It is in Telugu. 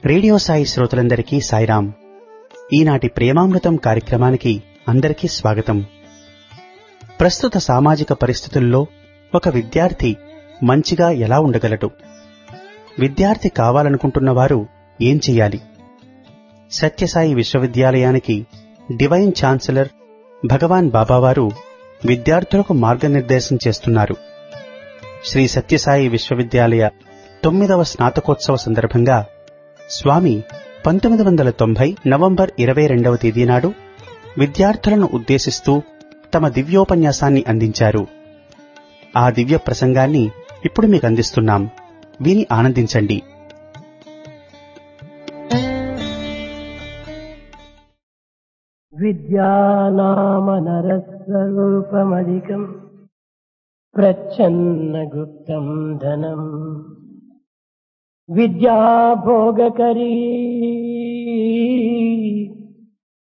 రేడియో సాయి శ్రోతలందరికీ సాయిరాం ఈనాటి ప్రేమామృతం కార్యక్రమానికి అందరికీ స్వాగతం ప్రస్తుత సామాజిక పరిస్థితుల్లో ఒక విద్యార్థి మంచిగా ఎలా ఉండగలడు విద్యార్థి కావాలనుకుంటున్న వారు ఏం చెయ్యాలి సత్యసాయి విశ్వవిద్యాలయానికి డివైన్ ఛాన్సలర్ భగవాన్ బాబావారు విద్యార్థులకు మార్గనిర్దేశం చేస్తున్నారు శ్రీ సత్యసాయి విశ్వవిద్యాలయ తొమ్మిదవ స్నాతకోత్సవ సందర్భంగా స్వామి పంతొమ్మిది వందల తొంభై నవంబర్ ఇరవై రెండవ తేదీ నాడు విద్యార్థులను ఉద్దేశిస్తూ తమ దివ్యోపన్యాసాన్ని అందించారు ఆ దివ్య ప్రసంగాన్ని ఇప్పుడు మీకు అందిస్తున్నాం విని ఆనందించండి विद्यानामनरस्वरूपमधिकम् प्रच्छन्नगुप्तम् धनम् विद्या भोगकरी